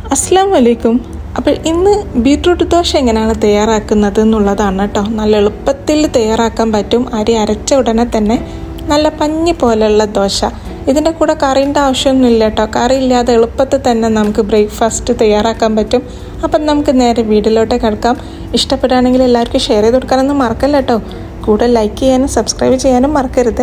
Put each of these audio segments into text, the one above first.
അസ്സാം വലൈക്കും അപ്പോൾ ഇന്ന് ബീട്രൂട്ട് ദോശ എങ്ങനെയാണ് തയ്യാറാക്കുന്നത് എന്നുള്ളതാണ് കേട്ടോ നല്ല എളുപ്പത്തിൽ തയ്യാറാക്കാൻ പറ്റും അരി അരച്ച ഉടനെ തന്നെ നല്ല പഞ്ഞി പോലെയുള്ള ദോശ ഇതിൻ്റെ കൂടെ കറീൻ്റെ ആവശ്യമൊന്നുമില്ല കേട്ടോ കറി ഇല്ലാതെ എളുപ്പത്തിൽ തന്നെ നമുക്ക് ബ്രേക്ക്ഫാസ്റ്റ് തയ്യാറാക്കാൻ പറ്റും അപ്പം നമുക്ക് നേരെ വീട്ടിലോട്ട് കിടക്കാം ഇഷ്ടപ്പെടുകയാണെങ്കിൽ എല്ലാവർക്കും ഷെയർ ചെയ്ത് കൊടുക്കാനൊന്നും മറക്കല്ല കേട്ടോ കൂടെ ലൈക്ക് ചെയ്യാനും സബ്സ്ക്രൈബ് ചെയ്യാനും മറക്കരുത്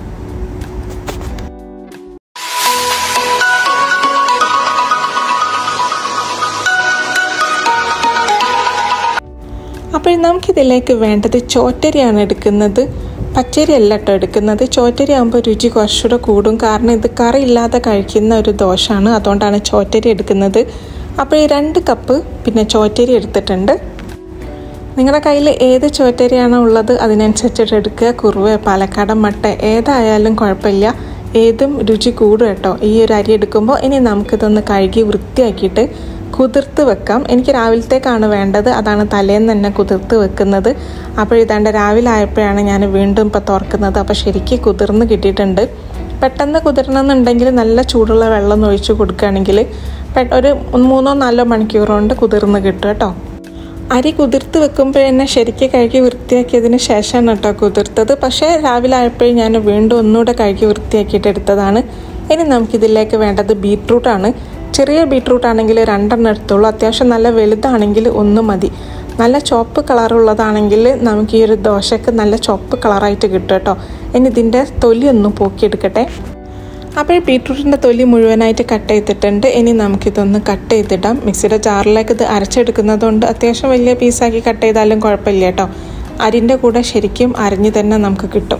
അപ്പോൾ നമുക്കിതിലേക്ക് വേണ്ടത് ചോറ്റരിയാണ് എടുക്കുന്നത് പച്ചരി അല്ല കേട്ടോ എടുക്കുന്നത് ചോറ്റരി ആകുമ്പോൾ രുചി കുറച്ചുകൂടെ കൂടും കാരണം ഇത് കറി ഇല്ലാതെ കഴിക്കുന്ന ഒരു ദോശമാണ് അതുകൊണ്ടാണ് ചോറ്റരി എടുക്കുന്നത് അപ്പോൾ ഈ രണ്ട് കപ്പ് പിന്നെ ചോറ്റരി എടുത്തിട്ടുണ്ട് നിങ്ങളുടെ കയ്യിൽ ഏത് ചോറ്റരിയാണോ ഉള്ളത് അതിനനുസരിച്ചിട്ട് എടുക്കുക കുറുവ പാലക്കാടൻ മട്ട ഏതായാലും കുഴപ്പമില്ല ഏതും രുചി കൂടും കേട്ടോ ഈ ഒരു അരി എടുക്കുമ്പോൾ ഇനി നമുക്കിതൊന്ന് കഴുകി വൃത്തിയാക്കിയിട്ട് കുതിർത്ത് വെക്കാം എനിക്ക് രാവിലത്തേക്കാണ് വേണ്ടത് അതാണ് തലേന്ന് തന്നെ കുതിർത്ത് വെക്കുന്നത് അപ്പോൾ ഇതാണ്ട് രാവിലെ ആയപ്പോഴാണ് ഞാൻ വീണ്ടും ഇപ്പോൾ തുറക്കുന്നത് അപ്പോൾ ശരിക്കും കുതിർന്ന് കിട്ടിയിട്ടുണ്ട് പെട്ടെന്ന് കുതിരണമെന്നുണ്ടെങ്കിൽ നല്ല ചൂടുള്ള വെള്ളം ഒഴിച്ച് കൊടുക്കുകയാണെങ്കിൽ ഒരു മൂന്നോ നാലോ മണിക്കൂർ കൊണ്ട് കുതിർന്ന് കിട്ടും കേട്ടോ അരി കുതിർത്ത് വെക്കുമ്പോൾ തന്നെ ശരിക്കും കഴുകി വൃത്തിയാക്കിയതിന് ശേഷമാണ് കേട്ടോ കുതിർത്തത് പക്ഷേ രാവിലെ ആയപ്പോഴും ഞാൻ വീണ്ടും ഒന്നുകൂടെ കഴുകി വൃത്തിയാക്കിയിട്ട് എടുത്തതാണ് ഇനി നമുക്കിതിലേക്ക് വേണ്ടത് ബീട്രൂട്ടാണ് ചെറിയ ബീട്രൂട്ട് ആണെങ്കിൽ രണ്ടെണ്ണം എടുത്തോളൂ അത്യാവശ്യം നല്ല വലുതാണെങ്കിൽ ഒന്ന് മതി നല്ല ചുവപ്പ് കളറുള്ളതാണെങ്കിൽ നമുക്ക് ഈ ഒരു ദോശക്ക് നല്ല ചുവപ്പ് കളറായിട്ട് കിട്ടും കേട്ടോ ഇനി ഇതിൻ്റെ തൊലി ഒന്ന് പോക്കിയെടുക്കട്ടെ അപ്പോൾ ബീട്രൂട്ടിൻ്റെ തൊലി മുഴുവനായിട്ട് കട്ട് ചെയ്തിട്ടുണ്ട് ഇനി നമുക്കിതൊന്ന് കട്ട് ചെയ്തിടാം മിക്സിയുടെ ജാറിലേക്ക് ഇത് അരച്ചെടുക്കുന്നതുകൊണ്ട് അത്യാവശ്യം വലിയ പീസാക്കി കട്ട് ചെയ്താലും കുഴപ്പമില്ല കേട്ടോ അരിൻ്റെ കൂടെ ശരിക്കും അരിഞ്ഞ് തന്നെ നമുക്ക് കിട്ടും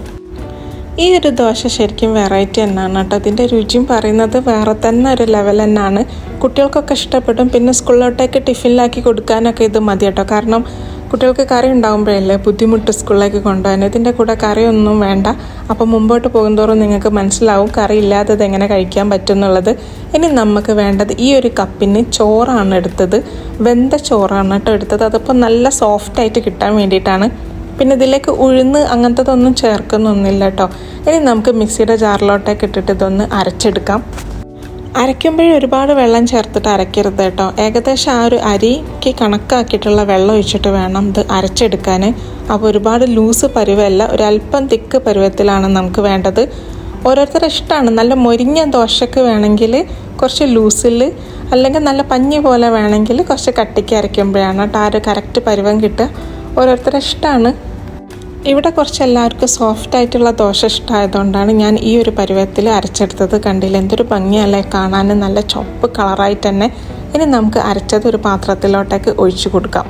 ഈ ഒരു ദോശ ശരിക്കും വെറൈറ്റി തന്നെയാണ് കേട്ടോ ഇതിൻ്റെ രുചിയും പറയുന്നത് വേറെ തന്നെ ഒരു ലെവൽ തന്നെയാണ് കുട്ടികൾക്കൊക്കെ ഇഷ്ടപ്പെടും പിന്നെ സ്കൂളിലോട്ടേക്ക് ടിഫിനിലാക്കി കൊടുക്കാനൊക്കെ ഇത് മതി കേട്ടോ കാരണം കുട്ടികൾക്ക് കറി ഉണ്ടാകുമ്പോഴല്ലേ ബുദ്ധിമുട്ട് സ്കൂളിലേക്ക് കൊണ്ടുപോകാൻ ഇതിൻ്റെ കൂടെ കറിയൊന്നും വേണ്ട അപ്പോൾ മുമ്പോട്ട് പോകുന്തോറും നിങ്ങൾക്ക് മനസ്സിലാവും കറി ഇല്ലാത്തത് എങ്ങനെ കഴിക്കാൻ പറ്റും എന്നുള്ളത് ഇനി നമുക്ക് വേണ്ടത് ഈ ഒരു കപ്പിന് ചോറാണ് എടുത്തത് വെന്ത ചോറാണ് കേട്ടോ എടുത്തത് അതിപ്പോൾ നല്ല സോഫ്റ്റായിട്ട് കിട്ടാൻ വേണ്ടിയിട്ടാണ് പിന്നെ ഇതിലേക്ക് ഉഴുന്ന് അങ്ങനത്തതൊന്നും ചേർക്കുന്നൊന്നുമില്ല കേട്ടോ ഇനി നമുക്ക് മിക്സിയുടെ ജാറിലോട്ടേക്ക് ഇട്ടിട്ട് ഇതൊന്ന് അരച്ചെടുക്കാം അരയ്ക്കുമ്പോഴേ ഒരുപാട് വെള്ളം ചേർത്തിട്ട് അരയ്ക്കരുത് കേട്ടോ ഏകദേശം ആ ഒരു അരിക്ക് കണക്കാക്കിയിട്ടുള്ള വെള്ളം ഒഴിച്ചിട്ട് വേണം ഇത് അരച്ചെടുക്കാൻ അപ്പോൾ ഒരുപാട് ലൂസ് പരുവല്ല ഒരല്പം തിക്ക് പരുവത്തിലാണ് നമുക്ക് വേണ്ടത് ഓരോരുത്തരുടെ ഇഷ്ടമാണ് നല്ല മൊരിഞ്ഞ ദോശക്ക് വേണമെങ്കിൽ കുറച്ച് ലൂസിൽ അല്ലെങ്കിൽ നല്ല പഞ്ഞി പോലെ വേണമെങ്കിൽ കുറച്ച് കട്ടിക്ക് അരയ്ക്കുമ്പോഴാണ് കേട്ടോ ആ ഒരു കറക്റ്റ് പരുവം കിട്ടുക ഓരോരുത്തരുടെ ഇഷ്ടമാണ് ഇവിടെ കുറച്ച് എല്ലാവർക്കും സോഫ്റ്റ് ആയിട്ടുള്ള ദോശ ഇഷ്ടമായതുകൊണ്ടാണ് ഞാൻ ഈ ഒരു പരുവത്തിൽ അരച്ചെടുത്തത് കണ്ടില്ല എന്തൊരു ഭംഗിയല്ലേ കാണാൻ നല്ല ചുവപ്പ് കളറായിട്ട് തന്നെ ഇനി നമുക്ക് അരച്ചത് ഒരു പാത്രത്തിലോട്ടേക്ക് ഒഴിച്ചു കൊടുക്കാം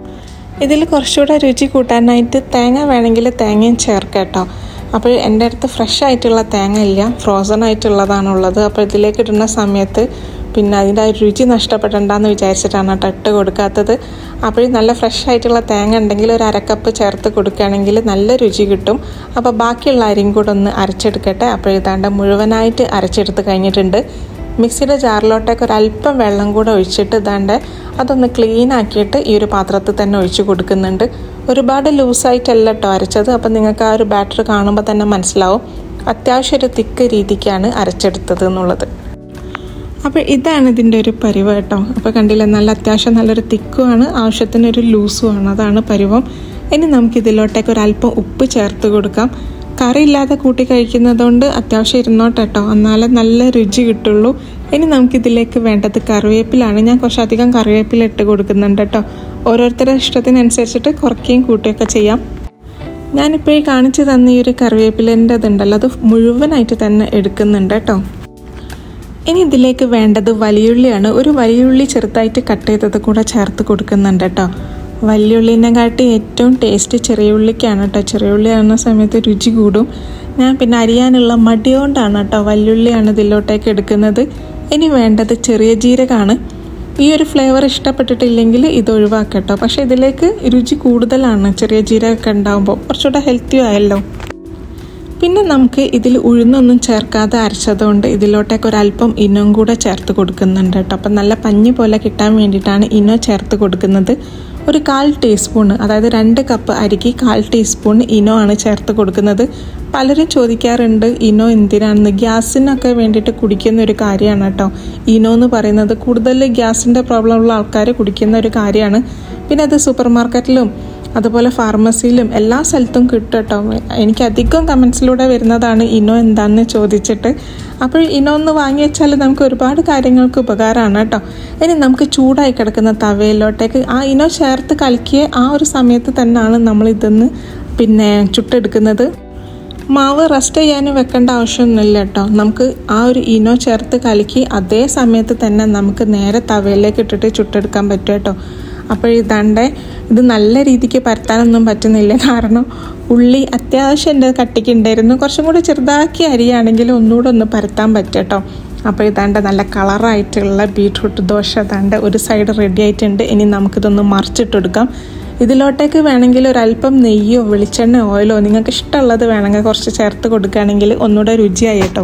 ഇതിൽ കുറച്ചുകൂടെ രുചി കൂട്ടാനായിട്ട് തേങ്ങ വേണമെങ്കിൽ തേങ്ങയും ചേർക്കാം കേട്ടോ അപ്പോൾ എൻ്റെ അടുത്ത് ഫ്രഷ് ആയിട്ടുള്ള തേങ്ങ ഇല്ല ഫ്രോസൺ ആയിട്ടുള്ളതാണുള്ളത് അപ്പോൾ ഇതിലേക്ക് ഇടുന്ന സമയത്ത് പിന്നെ അതിൻ്റെ ആ രുചി നഷ്ടപ്പെടണ്ടെന്ന് വിചാരിച്ചിട്ടാണ് കേട്ടോ ഇട്ട് കൊടുക്കാത്തത് അപ്പോൾ നല്ല ഫ്രഷ് ആയിട്ടുള്ള തേങ്ങ ഉണ്ടെങ്കിൽ ഒരു അരക്കപ്പ് ചേർത്ത് കൊടുക്കുകയാണെങ്കിൽ നല്ല രുചി കിട്ടും അപ്പോൾ ബാക്കിയുള്ള അരിയും കൂടെ ഒന്ന് അരച്ചെടുക്കട്ടെ അപ്പോൾ ഇതാണ്ട് മുഴുവനായിട്ട് അരച്ചെടുത്ത് കഴിഞ്ഞിട്ടുണ്ട് മിക്സിയുടെ ജാറിലോട്ടേക്ക് ഒരല്പം വെള്ളം കൂടെ ഒഴിച്ചിട്ട് ഇതാണ്ട് അതൊന്ന് ക്ലീൻ ആക്കിയിട്ട് ഈ ഒരു പാത്രത്തിൽ തന്നെ ഒഴിച്ച് കൊടുക്കുന്നുണ്ട് ഒരുപാട് ലൂസായിട്ടല്ല കേട്ടോ അരച്ചത് അപ്പം നിങ്ങൾക്ക് ആ ഒരു ബാറ്റർ കാണുമ്പോൾ തന്നെ മനസ്സിലാവും അത്യാവശ്യം ഒരു തിക്ക് രീതിക്കാണ് അരച്ചെടുത്തത് എന്നുള്ളത് അപ്പോൾ ഇതാണ് ഇതിൻ്റെ ഒരു പരുവം കേട്ടോ അപ്പോൾ കണ്ടില്ല നല്ല അത്യാവശ്യം നല്ലൊരു തിക്കുമാണ് ആവശ്യത്തിനൊരു ലൂസുമാണ് അതാണ് പരുവം ഇനി നമുക്ക് ഇതിലോട്ടേക്ക് ഒരല്പം ഉപ്പ് ചേർത്ത് കൊടുക്കാം കറി ഇല്ലാതെ കൂട്ടി കഴിക്കുന്നതുകൊണ്ട് അത്യാവശ്യം ഇരുന്നോട്ടെ കേട്ടോ എന്നാലേ നല്ല രുചി കിട്ടുള്ളൂ ഇനി നമുക്കിതിലേക്ക് വേണ്ടത് കറിവേപ്പിലാണ് ഞാൻ കുറച്ചധികം കറിവേപ്പില ഇട്ട് കൊടുക്കുന്നുണ്ട് കേട്ടോ ഓരോരുത്തരുടെ ഇഷ്ടത്തിനനുസരിച്ചിട്ട് കുറയ്ക്കുകയും കൂട്ടുകയൊക്കെ ചെയ്യാം ഞാനിപ്പോൾ ഈ കാണിച്ചു തന്ന ഈ ഒരു കറിവേപ്പിലേൻ്റെ ഇതുണ്ടല്ലോ അത് മുഴുവനായിട്ട് തന്നെ എടുക്കുന്നുണ്ട് കേട്ടോ ഇനി ഇതിലേക്ക് വേണ്ടത് വലിയുള്ളിയാണ് ഒരു വലിയുള്ളി ചെറുതായിട്ട് കട്ട് ചെയ്തത് കൂടെ ചേർത്ത് കൊടുക്കുന്നുണ്ട് കേട്ടോ വലിയുള്ളിനെ കാട്ടി ഏറ്റവും ടേസ്റ്റ് ചെറിയ ഉള്ളിക്കാണ് കേട്ടോ ചെറിയ ഉള്ളി ആകുന്ന സമയത്ത് രുചി കൂടും ഞാൻ പിന്നെ അരിയാനുള്ള മടി കൊണ്ടാണ് കേട്ടോ വലിയുള്ളിയാണ് ഇതിലോട്ടേക്ക് എടുക്കുന്നത് ഇനി വേണ്ടത് ചെറിയ ജീരകമാണ് ഈ ഒരു ഫ്ലേവർ ഇഷ്ടപ്പെട്ടിട്ടില്ലെങ്കിൽ ഇത് ഒഴിവാക്കട്ടോ പക്ഷേ ഇതിലേക്ക് രുചി കൂടുതലാണ് ചെറിയ ജീരകമൊക്കെ ഉണ്ടാകുമ്പോൾ കുറച്ചുകൂടെ ഹെൽത്തിയും ആയല്ലോ പിന്നെ നമുക്ക് ഇതിൽ ഉഴുന്നൊന്നും ചേർക്കാതെ അരച്ചതുകൊണ്ട് ഇതിലോട്ടേക്ക് ഒരല്പം ഇനവും കൂടെ ചേർത്ത് കൊടുക്കുന്നുണ്ട് കേട്ടോ അപ്പം നല്ല പഞ്ഞി പോലെ കിട്ടാൻ വേണ്ടിയിട്ടാണ് ഇനോ ചേർത്ത് കൊടുക്കുന്നത് ഒരു കാൽ ടീസ്പൂൺ അതായത് രണ്ട് കപ്പ് അരിക്ക് കാൽ ടീസ്പൂൺ ഇനോ ആണ് ചേർത്ത് കൊടുക്കുന്നത് പലരും ചോദിക്കാറുണ്ട് ഇനോ എന്തിനാണെന്ന് ഗ്യാസിനൊക്കെ വേണ്ടിയിട്ട് കുടിക്കുന്ന ഒരു കാര്യമാണ് കേട്ടോ ഇനോ എന്ന് പറയുന്നത് കൂടുതൽ ഗ്യാസിൻ്റെ പ്രോബ്ലം ഉള്ള ആൾക്കാർ കുടിക്കുന്ന ഒരു കാര്യമാണ് പിന്നെ അത് സൂപ്പർ മാർക്കറ്റിലും അതുപോലെ ഫാർമസിയിലും എല്ലാ സ്ഥലത്തും കിട്ടും കേട്ടോ എനിക്ക് അധികം കമൻസിലൂടെ വരുന്നതാണ് ഇനോ എന്താണെന്ന് ചോദിച്ചിട്ട് അപ്പോൾ ഇനോ ഒന്ന് വാങ്ങി വെച്ചാൽ നമുക്ക് ഒരുപാട് കാര്യങ്ങൾക്ക് ഉപകാരമാണ് കേട്ടോ ഇനി നമുക്ക് ചൂടായി കിടക്കുന്ന തവയിലോട്ടേക്ക് ആ ഇനോ ചേർത്ത് കലക്കിയ ആ ഒരു സമയത്ത് തന്നെയാണ് നമ്മൾ ഇതൊന്ന് പിന്നെ ചുട്ടെടുക്കുന്നത് മാവ് റെസ്റ്റ് ചെയ്യാൻ വെക്കേണ്ട ആവശ്യമൊന്നുമില്ല കേട്ടോ നമുക്ക് ആ ഒരു ഇനോ ചേർത്ത് കലക്കി അതേ സമയത്ത് തന്നെ നമുക്ക് നേരെ തവയിലേക്ക് ഇട്ടിട്ട് ചുട്ടെടുക്കാൻ പറ്റും കേട്ടോ അപ്പോൾ ഇതാണ്ട് ഇത് നല്ല രീതിക്ക് പരത്താനൊന്നും പറ്റുന്നില്ല കാരണം ഉള്ളി അത്യാവശ്യം എൻ്റെ കട്ടിക്ക് ഉണ്ടായിരുന്നു കുറച്ചും കൂടി ചെറുതാക്കി അരിയാണെങ്കിൽ ഒന്നുകൂടെ ഒന്ന് പരത്താൻ പറ്റും കേട്ടോ അപ്പോൾ ഇതാണ്ട് നല്ല കളറായിട്ടുള്ള ബീട്രൂട്ട് ദോശ ഇതാണ്ട് ഒരു സൈഡ് റെഡി ആയിട്ടുണ്ട് ഇനി നമുക്കിതൊന്ന് മറിച്ചിട്ടെടുക്കാം ഇതിലോട്ടേക്ക് വേണമെങ്കിൽ ഒരല്പം നെയ്യോ വെളിച്ചെണ്ണ ഓയിലോ നിങ്ങൾക്ക് ഇഷ്ടമുള്ളത് വേണമെങ്കിൽ കുറച്ച് ചേർത്ത് കൊടുക്കുകയാണെങ്കിൽ ഒന്നുകൂടെ രുചിയായി കേട്ടോ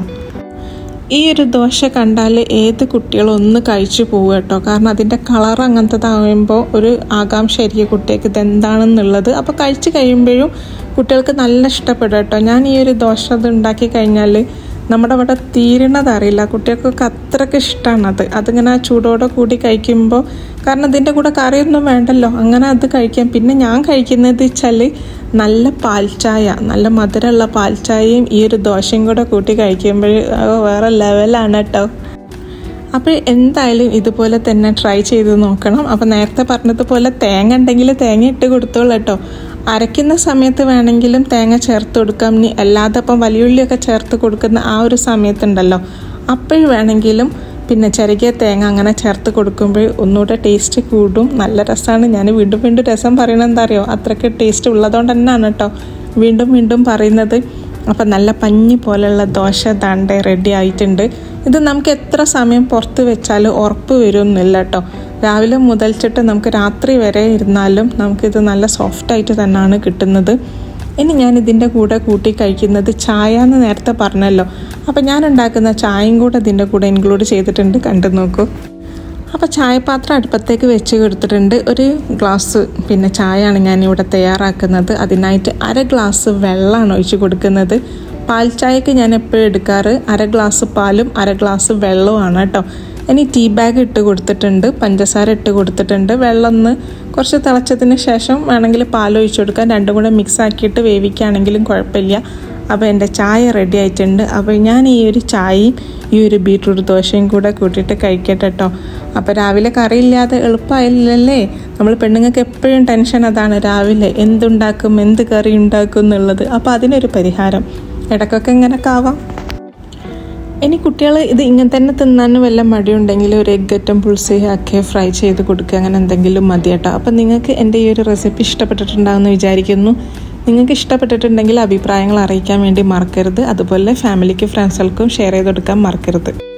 ഈ ഒരു ദോശ കണ്ടാൽ ഏത് കുട്ടികളും ഒന്ന് കഴിച്ചു പോകും കേട്ടോ കാരണം അതിൻ്റെ കളർ അങ്ങനത്തതാകുമ്പോൾ ഒരു ആകാംക്ഷയായിരിക്കും കുട്ടികൾക്ക് ഇത് എന്താണെന്നുള്ളത് അപ്പോൾ കഴിച്ച് കഴിയുമ്പോഴും കുട്ടികൾക്ക് നല്ല ഇഷ്ടപ്പെടും കേട്ടോ ഞാൻ ഈ ഒരു ദോശ അത് ഉണ്ടാക്കി കഴിഞ്ഞാൽ നമ്മുടെ അവിടെ തീരണത് അറിയില്ല കുട്ടികൾക്കൊക്കെ അത്രയ്ക്ക് ഇഷ്ടമാണ് അത് അതിങ്ങനെ ചൂടോടെ കൂടി കഴിക്കുമ്പോൾ കാരണം ഇതിൻ്റെ കൂടെ കറിയൊന്നും വേണ്ടല്ലോ അങ്ങനെ അത് കഴിക്കാം പിന്നെ ഞാൻ കഴിക്കുന്നത് വെച്ചാൽ നല്ല പാൽച്ചായ നല്ല മധുരമുള്ള പാൽച്ചായയും ഈ ഒരു ദോശയും കൂടെ കൂട്ടി കഴിക്കുമ്പോൾ വേറെ ലെവലാണ് കേട്ടോ അപ്പോൾ എന്തായാലും ഇതുപോലെ തന്നെ ട്രൈ ചെയ്ത് നോക്കണം അപ്പോൾ നേരത്തെ പറഞ്ഞതുപോലെ തേങ്ങ ഉണ്ടെങ്കിൽ തേങ്ങ ഇട്ട് കൊടുത്തോളൂ കേട്ടോ അരയ്ക്കുന്ന സമയത്ത് വേണമെങ്കിലും തേങ്ങ ചേർത്ത് കൊടുക്കാം ഇനി അല്ലാതെ ഇപ്പം വലിയുള്ളിയൊക്കെ ചേർത്ത് കൊടുക്കുന്ന ആ ഒരു സമയത്തുണ്ടല്ലോ അപ്പോൾ വേണമെങ്കിലും പിന്നെ ചെറുകിയ തേങ്ങ അങ്ങനെ ചേർത്ത് കൊടുക്കുമ്പോൾ ഒന്നുകൂടെ ടേസ്റ്റ് കൂടും നല്ല രസമാണ് ഞാൻ വീണ്ടും വീണ്ടും രസം പറയണത് എന്താ അറിയോ അത്രയ്ക്ക് ടേസ്റ്റ് ഉള്ളതുകൊണ്ട് തന്നെയാണ് കേട്ടോ വീണ്ടും വീണ്ടും പറയുന്നത് അപ്പം നല്ല പഞ്ഞി പോലെയുള്ള ദോശ ദാണ്ടെ റെഡി ആയിട്ടുണ്ട് ഇത് നമുക്ക് എത്ര സമയം പുറത്ത് വെച്ചാൽ ഉറപ്പ് വരുമെന്നില്ല കേട്ടോ രാവിലെ മുതൽച്ചിട്ട് നമുക്ക് രാത്രി വരെ ഇരുന്നാലും നമുക്കിത് നല്ല സോഫ്റ്റായിട്ട് തന്നെയാണ് കിട്ടുന്നത് ഇനി ഞാൻ ഇതിൻ്റെ കൂടെ കൂട്ടി കഴിക്കുന്നത് ചായ എന്ന് നേരത്തെ പറഞ്ഞല്ലോ അപ്പോൾ ഞാൻ ഉണ്ടാക്കുന്ന ചായയും കൂടെ ഇതിൻ്റെ കൂടെ ഇൻക്ലൂഡ് ചെയ്തിട്ടുണ്ട് കണ്ടു നോക്കൂ അപ്പോൾ ചായപാത്രം അടുപ്പത്തേക്ക് വെച്ച് കൊടുത്തിട്ടുണ്ട് ഒരു ഗ്ലാസ് പിന്നെ ചായയാണ് ഞാൻ ഇവിടെ തയ്യാറാക്കുന്നത് അതിനായിട്ട് അര ഗ്ലാസ് വെള്ളമാണ് ഒഴിച്ച് കൊടുക്കുന്നത് പാൽ ചായക്ക് ഞാൻ എപ്പോഴും എടുക്കാറ് അര ഗ്ലാസ് പാലും അര ഗ്ലാസ് വെള്ളവുമാണ് കേട്ടോ ഇനി ടീ ബാഗ് ഇട്ട് കൊടുത്തിട്ടുണ്ട് പഞ്ചസാര ഇട്ട് കൊടുത്തിട്ടുണ്ട് വെള്ളം ഒന്ന് കുറച്ച് തിളച്ചതിന് ശേഷം വേണമെങ്കിൽ പാൽ ഒഴിച്ച് കൊടുക്കാം രണ്ടും കൂടെ മിക്സ് ആക്കിയിട്ട് വേവിക്കുകയാണെങ്കിലും കുഴപ്പമില്ല അപ്പോൾ എൻ്റെ ചായ റെഡി ആയിട്ടുണ്ട് അപ്പോൾ ഞാൻ ഈ ഒരു ചായയും ഈ ഒരു ബീട്രൂട്ട് ദോശയും കൂടെ കൂട്ടിയിട്ട് കഴിക്കട്ടെ കേട്ടോ അപ്പോൾ രാവിലെ കറിയില്ലാതെ എളുപ്പമായില്ലല്ലേ നമ്മൾ പെണ്ണുങ്ങൾക്ക് എപ്പോഴും ടെൻഷൻ അതാണ് രാവിലെ എന്തുണ്ടാക്കും എന്ത് കറി ഉണ്ടാക്കും എന്നുള്ളത് അപ്പോൾ അതിനൊരു പരിഹാരം ഇടയ്ക്കൊക്കെ ഇങ്ങനെയൊക്കെ ആവാം ഇനി കുട്ടികൾ ഇത് ഇങ്ങനെ തന്നെ തിന്നാൻ വല്ല മടിയുണ്ടെങ്കിൽ ഒരു എഗ് ഐറ്റം പുൾസി ആക്കി ഫ്രൈ ചെയ്ത് കൊടുക്കുക അങ്ങനെ എന്തെങ്കിലും മതി കേട്ടോ അപ്പം നിങ്ങൾക്ക് എൻ്റെ ഈ ഒരു റെസിപ്പി ഇഷ്ടപ്പെട്ടിട്ടുണ്ടാകുമെന്ന് വിചാരിക്കുന്നു നിങ്ങൾക്ക് ഇഷ്ടപ്പെട്ടിട്ടുണ്ടെങ്കിൽ അഭിപ്രായങ്ങൾ അറിയിക്കാൻ വേണ്ടി മറക്കരുത് അതുപോലെ ഫാമിലിക്ക് ഫ്രണ്ട്സുകൾക്കും ഷെയർ ചെയ്ത് കൊടുക്കാൻ മറക്കരുത്